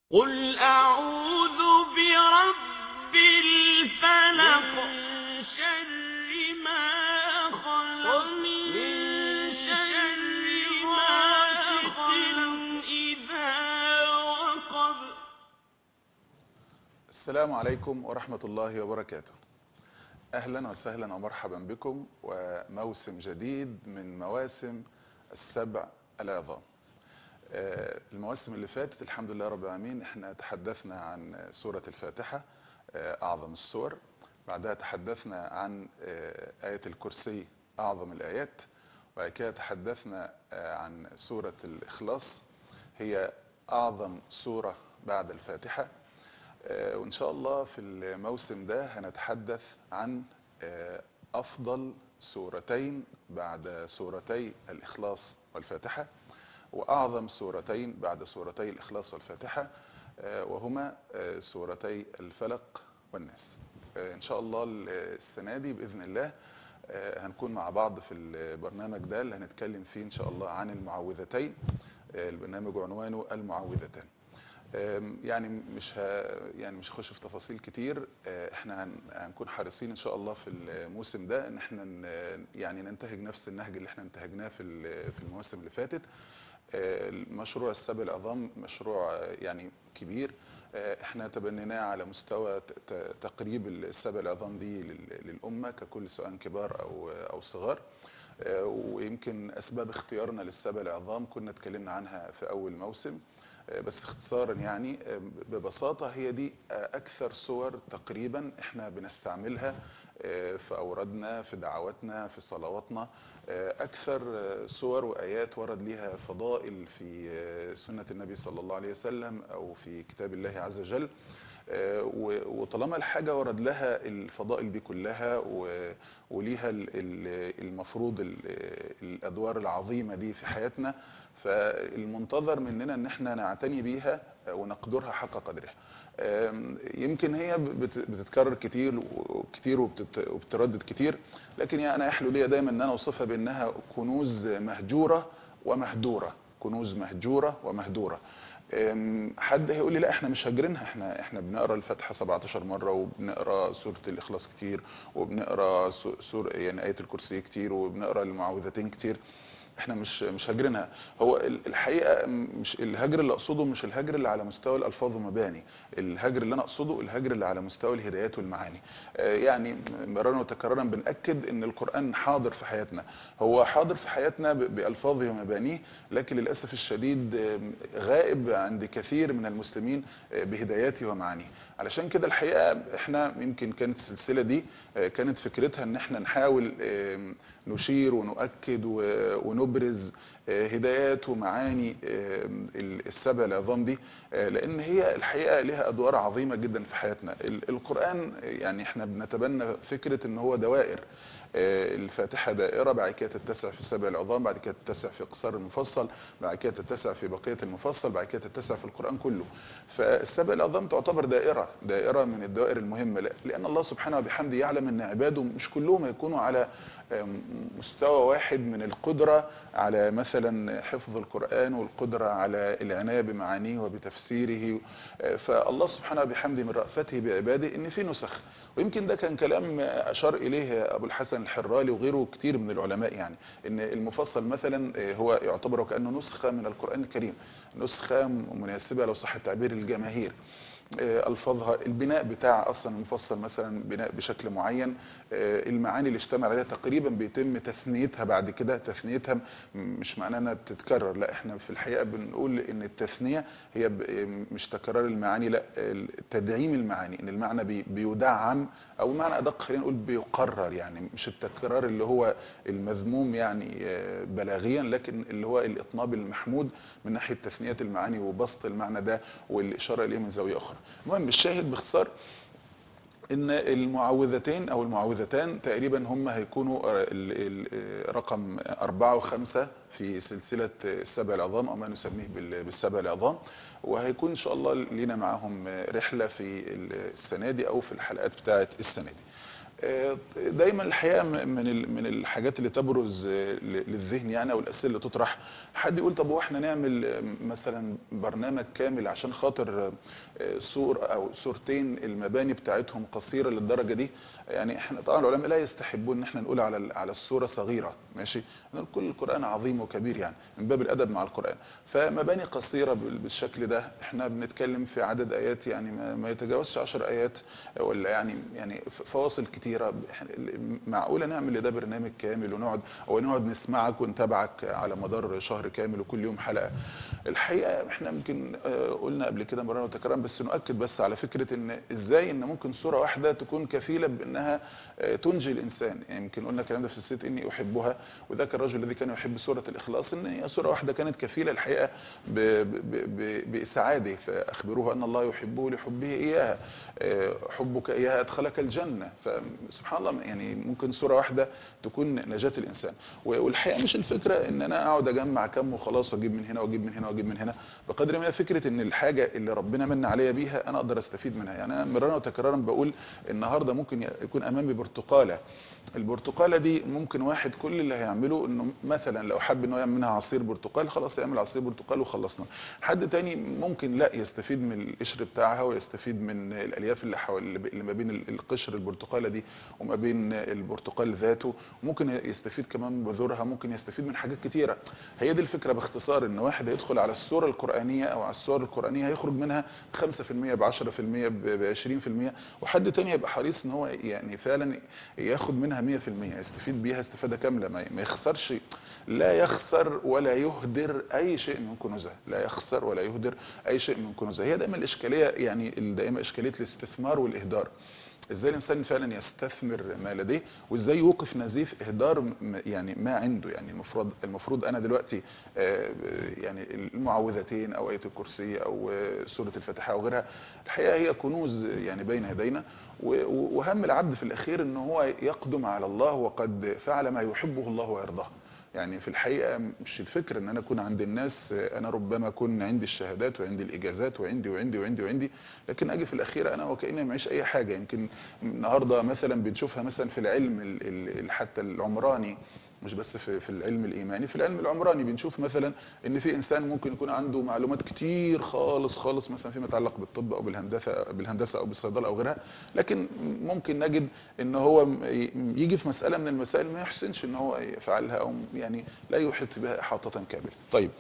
قل أعوذ برب الفلق من شر ما خلق من شر غاسق إذا وقب السلام عليكم ورحمة الله وبركاته أهلا وسهلا ومرحبا بكم وموسم جديد من مواسم السبع العظام آه، المواسم اللي فاتت الحمد لله رب العالمين احنا تحدثنا عن سورة الفاتحة آه، أعظم السور بعدها تحدثنا عن آه، آية الكرسي أعظم الآيات وبعد كده تحدثنا آه، عن سورة الإخلاص هي أعظم سورة بعد الفاتحة آه، وإن شاء الله في الموسم ده هنتحدث عن آه، أفضل سورتين بعد سورتي الإخلاص والفاتحة وأعظم سورتين بعد سورتي الإخلاص والفاتحة آه، وهما آه، سورتي الفلق والناس آه، إن شاء الله السنة دي بإذن الله آه، هنكون مع بعض في البرنامج ده اللي هنتكلم فيه إن شاء الله عن المعوذتين آه، البرنامج عنوانه المعوذتان آم، يعني مش ه... يعني مش هخش في تفاصيل كتير آه، احنا هن... هنكون حريصين ان شاء الله في الموسم ده ان احنا ن... يعني ننتهج نفس النهج اللي احنا انتهجناه في ال- في المواسم اللي فاتت آه، مشروع السبع العظام مشروع آه، يعني كبير آه، احنا تبنيناه على مستوى ت- ت- تقريب السبع العظام دي لل- للامه ككل سواء كبار او او صغار آه، ويمكن اسباب اختيارنا للسبع العظام كنا اتكلمنا عنها في اول موسم آه، بس اختصارا يعني آه، ببساطة هي دي آه، أكثر صور تقريبا احنا بنستعملها آه، في أورادنا في دعواتنا في صلواتنا آه، أكثر آه، صور وآيات ورد لها فضائل في آه، سنة النبي صلى الله عليه وسلم أو في كتاب الله عز وجل آه، و- وطالما الحاجة ورد لها الفضائل دي كلها و- وليها ال- ال- المفروض ال- الأدوار العظيمة دي في حياتنا فالمنتظر مننا ان احنا نعتني بيها ونقدرها حق قدرها آم، يمكن هي بت- بتتكرر كتير وكتير وبتت- وبتردد كتير لكن يعني انا يحلو لي دايما ان انا اوصفها بانها كنوز مهجوره ومهدوره كنوز مهجوره ومهدوره أم، حد هيقول لي لا احنا مش هاجرينها احنا احنا بنقرا الفاتحه 17 مره وبنقرا سوره الاخلاص كتير وبنقرا سو- سور يعني ايه الكرسي كتير وبنقرا المعوذتين كتير احنا مش مش هاجرينها هو ال- الحقيقه مش الهجر اللي اقصده مش الهجر اللي على مستوى الالفاظ والمباني الهجر اللي انا اقصده الهجر اللي على مستوى الهدايات والمعاني آه، يعني مرارا وتكرارا بناكد ان القران حاضر في حياتنا هو حاضر في حياتنا ب- بالفاظه ومبانيه لكن للاسف الشديد آه، غائب عند كثير من المسلمين آه، بهداياته ومعانيه علشان كده الحقيقه احنا يمكن كانت السلسله دي آه، كانت فكرتها ان احنا نحاول آم، نشير ونؤكد و- ونبرز آه، هدايات ومعاني آم، ال- السبع العظام دي آه، لان هي الحقيقه لها ادوار عظيمه جدا في حياتنا ال- القران يعني احنا بنتبنى فكره ان هو دوائر آه، الفاتحة دائرة بعد كده تتسع في السبع العظام بعد كده تتسع في قصار المفصل بعد كده تتسع في بقية المفصل بعد كده تتسع في القرآن كله فالسبع العظام تعتبر دائرة دائرة من الدوائر المهمة لا- لأن الله سبحانه وبحمده يعلم أن عباده مش كلهم يكونوا على آم، مستوى واحد من القدرة على مثلا حفظ القرآن والقدرة على العناية بمعانيه وبتفسيره آه، فالله سبحانه وبحمده من رأفته بعباده ان في نسخ ويمكن ده كان كلام اشار اليه ابو الحسن الحرالي وغيره كتير من العلماء يعني ان المفصل مثلا آه، هو يعتبر كانه نسخه من القران الكريم نسخه مناسبه لو صح التعبير الجماهير آه، الفاظها البناء بتاع اصلا المفصل مثلا بناء بشكل معين آه، المعاني اللي اشتمل عليها تقريبا بيتم تثنيتها بعد كده تثنيتها م- مش معناه انها بتتكرر لا احنا في الحقيقه بنقول ان التثنيه هي ب- مش تكرار المعاني لا تدعيم المعاني ان المعنى بي- بيدعم او معنى ادق خلينا نقول بيقرر يعني مش التكرار اللي هو المذموم يعني آه، بلاغيا لكن اللي هو الاطناب المحمود من ناحيه تثنيه المعاني وبسط المعنى ده والاشاره اليه من زاويه اخرى المهم الشاهد باختصار ان المعوذتين او المعوذتان تقريبا هم هيكونوا ال- ال- رقم أربعة وخمسة في سلسلة السبع العظام او ما نسميه بال- بالسبع العظام وهيكون ان شاء الله لينا معاهم رحلة في السنة دي او في الحلقات بتاعة السنة دي آه، دايما الحقيقه م- من ال- من الحاجات اللي تبرز آه، ل- للذهن يعني او الاسئله اللي تطرح حد يقول طب هو احنا نعمل آه، مثلا برنامج كامل عشان خاطر آه، سور او سورتين المباني بتاعتهم قصيره للدرجه دي يعني احنا طبعا العلماء لا يستحبون ان احنا نقول على ال- على السوره صغيره ماشي نقول كل القران عظيم وكبير يعني من باب الادب مع القران فمباني قصيره بال- بالشكل ده احنا بنتكلم في عدد ايات يعني ما, ما يتجاوزش 10 ايات ولا يعني يعني ف- فواصل كتيره إحنا- معقوله نعمل لده برنامج كامل ونقعد او نقعد نسمعك ونتابعك على مدار شهر كامل وكل يوم حلقه الحقيقه احنا يمكن آه، قلنا قبل كده مرة وتكرار بس نؤكد بس على فكره ان ازاي ان ممكن سوره واحده تكون كفيله بانها آه، تنجي الانسان يعني يمكن قلنا الكلام ده في سلسله اني احبها وذاك الرجل الذي كان يحب سوره الاخلاص ان هي سوره واحده كانت كفيله الحقيقه ب- ب- ب- باسعاده فاخبروه ان الله يحبه لحبه اياها آه، حبك اياها ادخلك الجنه فسبحان الله يعني ممكن سوره واحده تكون نجاه الانسان و- والحقيقه مش الفكره ان انا اقعد اجمع كم وخلاص واجيب من هنا واجيب من هنا واجيب من هنا بقدر ما هي فكره ان الحاجه اللي ربنا من عليا بيها انا اقدر استفيد منها يعني انا مرارا وتكرارا بقول النهارده ممكن يكون امامي برتقاله البرتقاله دي ممكن واحد كل اللي هيعمله انه مثلا لو حب انه يعمل منها عصير برتقال خلاص يعمل عصير برتقال وخلصنا حد تاني ممكن لا يستفيد من القشر بتاعها ويستفيد من الالياف اللي حوالي اللي ما بين القشر البرتقاله دي وما بين البرتقال ذاته ممكن يستفيد كمان من بذورها ممكن يستفيد من حاجات كتيره هي دي الفكره باختصار ان واحد هيدخل على السوره القرانيه او على السور القرانيه هيخرج منها 5% ب 10% ب 20% وحد تاني يبقى حريص ان هو يعني فعلا ياخد منها 100% يستفيد بيها استفاده كامله ما ما يخسرش لا يخسر ولا يهدر اي شيء من كنوزها لا يخسر ولا يهدر اي شيء من كنوزها هي دايما الاشكاليه يعني دائما اشكاليه الاستثمار والاهدار ازاي الانسان فعلا يستثمر ما لديه وازاي يوقف نزيف اهدار م- يعني ما عنده يعني المفروض المفروض انا دلوقتي آه، يعني المعوذتين او ايه الكرسي او آه، سوره الفاتحه او غيرها الحقيقه هي كنوز يعني بين يدينا و- و- وهم العبد في الاخير ان هو يقدم على الله وقد فعل ما يحبه الله ويرضاه يعني في الحقيقه مش الفكر ان انا اكون عند الناس انا ربما اكون عندي الشهادات وعندي الاجازات وعندي وعندي وعندي وعندي لكن اجي في الاخير انا وكاني معيش اي حاجه يمكن النهارده مثلا بنشوفها مثلا في العلم ال- ال- ال- حتى العمراني مش بس في في العلم الايماني في العلم العمراني بنشوف مثلا ان في انسان ممكن يكون عنده معلومات كتير خالص خالص مثلا فيما يتعلق بالطب او بالهندسه بالهندسه او بالصيدله او غيرها لكن ممكن نجد ان هو م- يجي في مساله من المسائل ما يحسنش ان هو يفعلها او يعني لا يحيط بها احاطه كامله طيب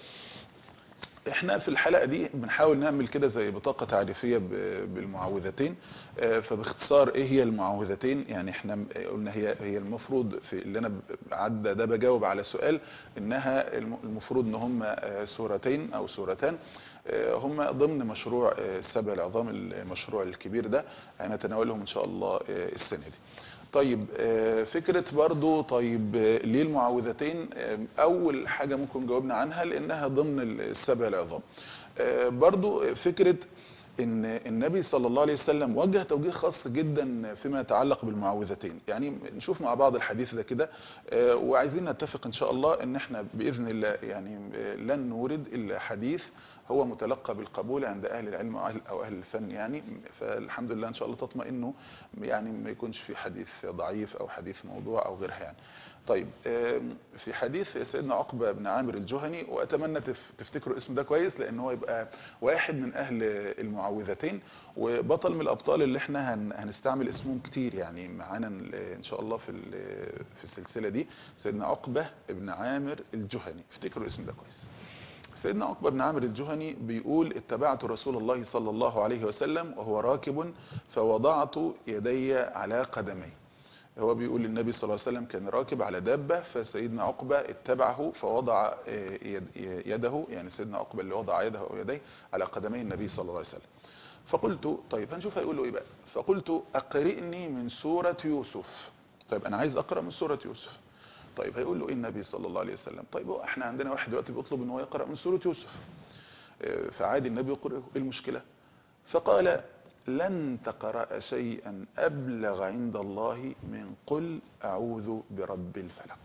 احنا في الحلقه دي بنحاول نعمل كده زي بطاقه تعريفيه ب- بالمعوذتين آه، فباختصار ايه هي المعوذتين يعني احنا قلنا هي هي المفروض في اللي انا ب- عدى ده بجاوب على سؤال انها الم- المفروض ان هم آه، سورتين او سورتان آه، هم ضمن مشروع آه، السبع العظام المشروع الكبير ده هنتناولهم ان شاء الله آه، السنه دي طيب آه، فكرة برضو طيب آه، ليه المعوذتين آه، أول حاجة ممكن جاوبنا عنها لأنها ضمن السبع العظام آه، برضو فكرة ان النبي صلى الله عليه وسلم وجه توجيه خاص جدا فيما يتعلق بالمعوذتين يعني نشوف مع بعض الحديث ده كده آه، وعايزين نتفق ان شاء الله ان احنا باذن الله يعني آه، لن نورد الا حديث هو متلقى بالقبول عند اهل العلم او اهل, أو أهل الفن يعني فالحمد لله ان شاء الله تطمئنوا يعني ما يكونش في حديث ضعيف او حديث موضوع او غيرها يعني طيب آم، في حديث سيدنا عقبة بن عامر الجهني واتمنى تف- تفتكروا الاسم ده كويس لان هو يبقى واحد من اهل المعوذتين وبطل من الابطال اللي احنا هن- هنستعمل اسمهم كتير يعني معانا ال- ان شاء الله في ال- في السلسله دي سيدنا عقبه بن عامر الجهني افتكروا الاسم ده كويس سيدنا عقبة بن عامر الجهني بيقول اتبعت رسول الله صلى الله عليه وسلم وهو راكب فوضعت يدي على قدمي هو بيقول النبي صلى الله عليه وسلم كان راكب على دابة فسيدنا عقبة اتبعه فوضع آه، يد- يده يعني سيدنا عقبة اللي وضع يده أو يديه على قدمي النبي صلى الله عليه وسلم فقلت طيب هنشوف هيقول له ايه بقى فقلت اقرئني من سورة يوسف طيب انا عايز اقرأ من سورة يوسف طيب هيقول له ايه النبي صلى الله عليه وسلم طيب هو احنا عندنا واحد دلوقتي بيطلب ان هو يقرأ من سورة يوسف آه، فعادي النبي يقرأ ايه المشكلة فقال لن تقرأ شيئا أبلغ عند الله من قل أعوذ برب الفلق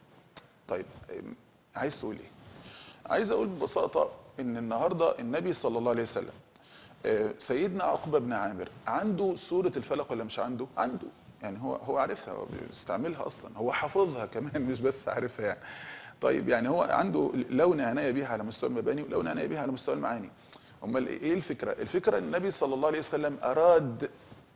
طيب أم، عايز تقول ايه عايز اقول ببساطة ان النهاردة النبي صلى الله عليه وسلم آه، سيدنا عقبة بن عامر عنده سورة الفلق ولا مش عنده عنده يعني هو هو عارفها هو بيستعملها اصلا هو حافظها كمان مش بس عارفها يعني طيب يعني هو عنده لون عنايه بيها على مستوى المباني ولون عنايه بيها على مستوى المعاني امال ايه الفكره الفكره ان النبي صلى الله عليه وسلم اراد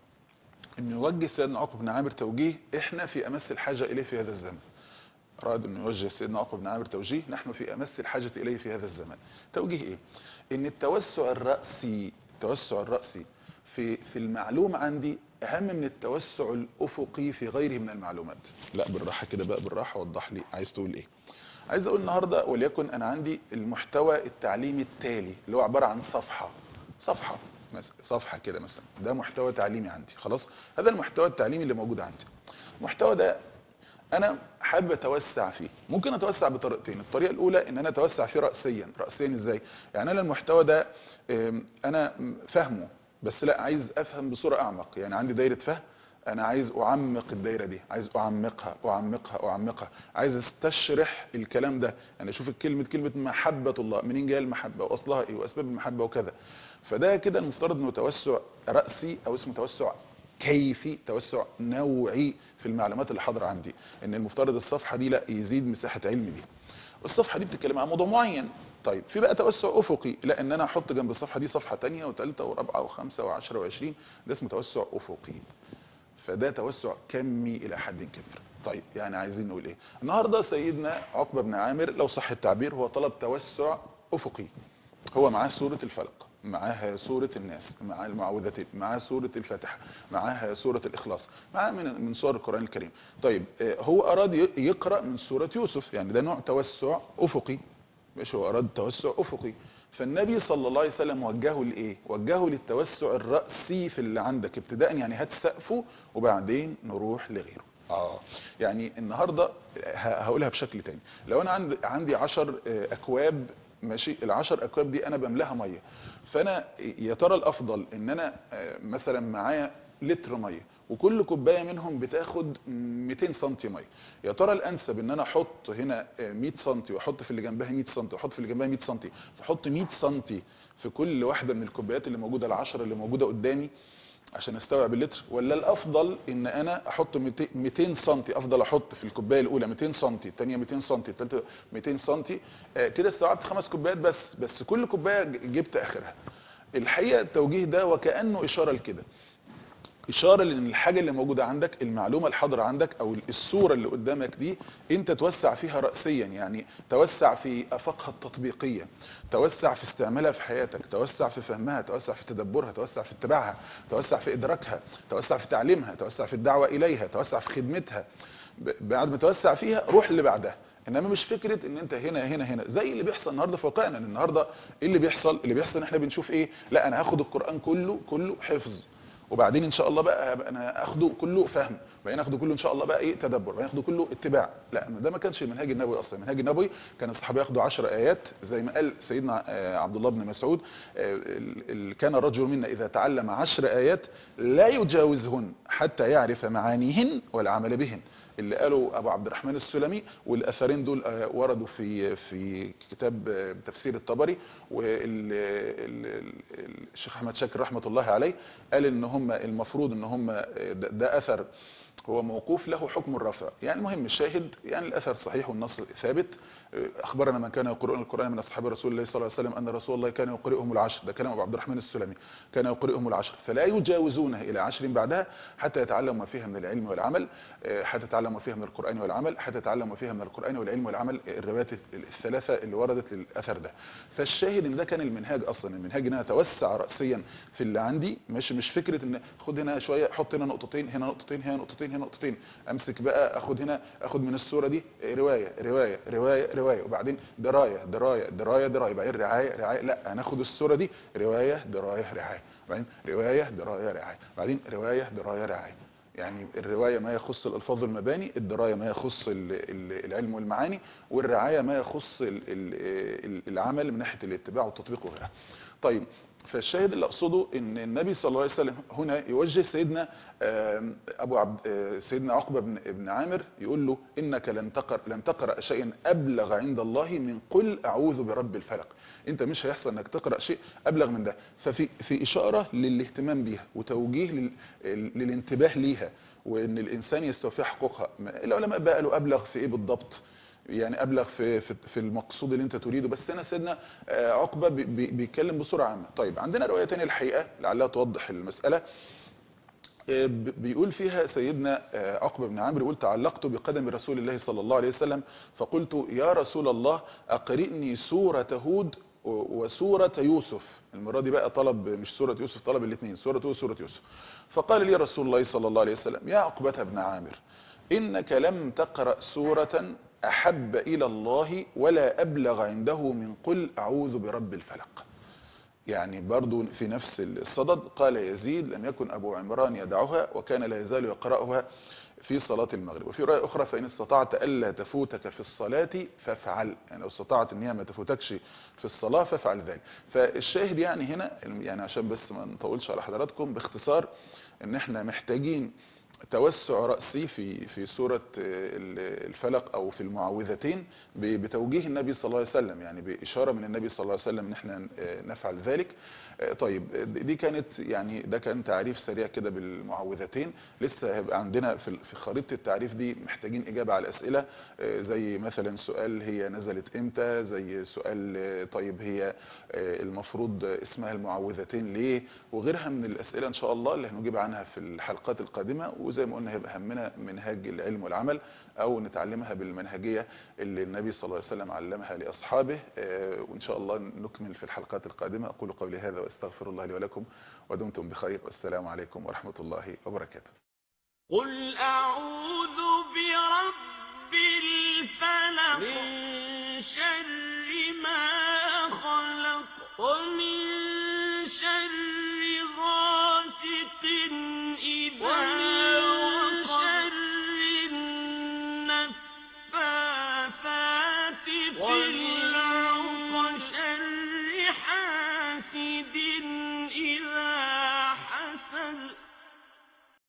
ان يوجه سيدنا عقبه بن عامر توجيه احنا في امس الحاجه اليه في هذا الزمن اراد ان يوجه سيدنا عقبه بن عامر توجيه نحن في امس الحاجه اليه في هذا الزمان توجيه ايه ان التوسع الراسي التوسع الراسي في في المعلوم عندي اهم من التوسع الافقي في غيره من المعلومات لا بالراحه كده بقى بالراحه وضح لي عايز تقول ايه عايز اقول النهارده وليكن انا عندي المحتوى التعليمي التالي اللي هو عباره عن صفحه صفحه مثلا صفحه كده مثلا ده محتوى تعليمي عندي خلاص هذا المحتوى التعليمي اللي موجود عندي المحتوى ده انا حابب اتوسع فيه ممكن اتوسع بطريقتين الطريقه الاولى ان انا اتوسع فيه راسيا راسيا ازاي يعني انا المحتوى ده ام، انا فاهمه بس لا عايز افهم بصوره اعمق يعني عندي دايره فهم انا عايز اعمق الدايره دي عايز اعمقها اعمقها اعمقها عايز استشرح الكلام ده يعني اشوف الكلمه كلمه محبه الله منين جايه المحبه واصلها ايه واسباب المحبه وكذا فده كده المفترض انه توسع راسي او اسمه توسع كيفي توسع نوعي في المعلومات اللي حاضره عندي ان المفترض الصفحه دي لا يزيد مساحه علم دي الصفحه دي بتتكلم عن موضوع معين طيب في بقى توسع افقي لا ان انا احط جنب الصفحه دي صفحه ثانيه وثالثه ورابعه وخمسه وعشره وعشرين ده اسمه توسع افقي فده توسع كمي الى حد كبير طيب يعني عايزين نقول ايه النهارده سيدنا عقبه بن عامر لو صح التعبير هو طلب توسع افقي هو معاه سوره الفلق معاها سورة الناس معاه المعوذتين معاه سورة الفاتحة معاها سورة الإخلاص معاه من من سور القرآن الكريم طيب آه، هو أراد ي- يقرأ من سورة يوسف يعني ده نوع توسع أفقي مش هو أراد توسع أفقي فالنبي صلى الله عليه وسلم وجهه لإيه وجهه للتوسع الرأسي في اللي عندك ابتداء يعني هات سقفه وبعدين نروح لغيره اه يعني النهارده ه- هقولها بشكل تاني لو انا عندي عندي 10 اكواب ماشي العشر اكواب دي انا بملاها ميه فانا يا ترى الافضل ان انا آه، مثلا معايا لتر ميه وكل كوبايه منهم بتاخد 200 سم ميه يا ترى الانسب ان انا احط هنا آه، 100 سم واحط في اللي جنبها 100 سم واحط في اللي جنبها 100 سم فاحط 100 سم في كل واحده من الكوبايات اللي موجوده العشره اللي موجوده قدامي عشان استوعب اللتر ولا الافضل ان انا احط 200 200 سم افضل احط في الكوبايه الاولى 200 سم الثانيه 200 سم الثالثه 200 سم آه، كده استوعبت خمس كوبايات بس بس كل كوبايه ج- جبت اخرها الحقيقه التوجيه ده وكانه اشاره لكده اشاره لان الحاجه اللي موجوده عندك المعلومه الحاضره عندك او الصوره اللي قدامك دي انت توسع فيها راسيا يعني توسع في افاقها التطبيقيه توسع في استعمالها في حياتك توسع في فهمها توسع في تدبرها توسع في اتباعها توسع في ادراكها توسع في تعليمها توسع في الدعوه اليها توسع في خدمتها ب- بعد ما توسع فيها روح اللي بعدها انما مش فكره ان انت هنا هنا هنا زي اللي بيحصل النهارده في واقعنا إن النهارده ايه اللي بيحصل اللي بيحصل ان احنا بنشوف ايه لا انا هاخد القران كله كله حفظ وبعدين ان شاء الله بقى هبقى انا اخده كله فهم بعدين اخده كله ان شاء الله بقى ايه تدبر بعدين اخده كله اتباع لا ده ما كانش المنهاج النبوي اصلا المنهاج النبوي كان الصحابه ياخدوا 10 ايات زي ما قال سيدنا آه، عبد الله بن مسعود آه، ال- ال- كان الرجل منا اذا تعلم 10 ايات لا يجاوزهن حتى يعرف معانيهن والعمل بهن اللي قاله ابو عبد الرحمن السلمي والاثرين دول آه، وردوا في في كتاب آه، تفسير الطبري والشيخ احمد شاكر رحمه الله عليه قال ان هم المفروض ان هم آه، ده, ده اثر هو موقوف له حكم الرفع يعني المهم الشاهد يعني الاثر صحيح والنص ثابت اخبرنا من كان يقرؤون القران من اصحاب رسول الله صلى الله عليه وسلم ان رسول الله كان يقرئهم العشر ده كلام ابو عبد الرحمن السلمي كان يقرئهم العشر فلا يجاوزونه الى عشر بعدها حتى يتعلموا ما فيها من العلم والعمل آه، حتى يتعلموا ما فيها من القران والعمل حتى يتعلموا ما فيها من القران والعلم والعمل الروايات الثلاثه اللي وردت للاثر ده فالشاهد ان ده كان المنهاج اصلا المنهاج ان انا اتوسع راسيا في اللي عندي مش مش فكره ان خد هنا شويه حط هنا نقطتين هنا نقطتين هنا نقطتين هنا نقطتين امسك بقى اخد هنا اخد من الصوره دي روايه روايه روايه روايه وبعدين درايه درايه درايه درايه بعدين رعايه رعايه لا هناخد الصوره دي روايه درايه رعايه بعدين روايه درايه رعايه بعدين روايه درايه رعايه يعني الرواية ما يخص الألفاظ المباني الدراية ما يخص ال- ال- العلم والمعاني والرعاية ما يخص ال- ال- ال- العمل من ناحية الاتباع والتطبيق وغيرها طيب فالشاهد اللي اقصده ان النبي صلى الله عليه وسلم هنا يوجه سيدنا آم، ابو عبد آه، سيدنا عقبه بن ابن عامر يقول له انك لن تقرا لن تقرا شيئا ابلغ عند الله من قل اعوذ برب الفلق انت مش هيحصل انك تقرا شيء ابلغ من ده ففي في اشاره للاهتمام بيها وتوجيه لل- للانتباه ليها وان الانسان يستوفي حقوقها ما- العلماء بقى قالوا ابلغ في ايه بالضبط يعني ابلغ في في في المقصود اللي انت تريده بس هنا سيدنا آه، عقبه بي- بي- بيتكلم بصوره عامه طيب عندنا روايه ثانيه الحقيقه لعلها توضح المساله آه، ب- بيقول فيها سيدنا آه، عقبه بن عامر يقول تعلقت بقدم رسول الله صلى الله عليه وسلم فقلت يا رسول الله اقرئني سوره هود و- وسوره يوسف المره دي بقى طلب مش سوره يوسف طلب الاثنين سوره هود وسوره يوسف فقال لي رسول الله صلى الله عليه وسلم يا عقبه بن عامر انك لم تقرا سوره احب الى الله ولا ابلغ عنده من قل اعوذ برب الفلق يعني برضو في نفس الصدد قال يزيد لم يكن أبو عمران يدعها وكان لا يزال يقرأها في صلاة المغرب وفي رواية أخرى فإن استطعت ألا تفوتك في الصلاة فافعل يعني لو استطعت أن هي ما تفوتكش في الصلاة فافعل ذلك فالشاهد يعني هنا يعني عشان بس ما نطولش على حضراتكم باختصار ان احنا محتاجين توسع رأسي في في سورة الفلق أو في المعوذتين بتوجيه النبي صلى الله عليه وسلم يعني بإشارة من النبي صلى الله عليه وسلم إن احنا نفعل ذلك طيب دي كانت يعني ده كان تعريف سريع كده بالمعوذتين لسه هيبقى عندنا في في خريطة التعريف دي محتاجين إجابة على أسئلة زي مثلا سؤال هي نزلت إمتى زي سؤال طيب هي المفروض اسمها المعوذتين ليه وغيرها من الأسئلة إن شاء الله اللي هنجيب عنها في الحلقات القادمة وزي ما قلنا هيبقى همنا منهاج العلم والعمل او نتعلمها بالمنهجية اللي النبي صلى الله عليه وسلم علمها لاصحابه وان شاء الله نكمل في الحلقات القادمة اقول قولي هذا واستغفر الله لي ولكم ودمتم بخير والسلام عليكم ورحمة الله وبركاته قل اعوذ برب الفلق من شر ما خلق ومن شر غاسق إذا ومن شر النفاثات في العقد شر حاسد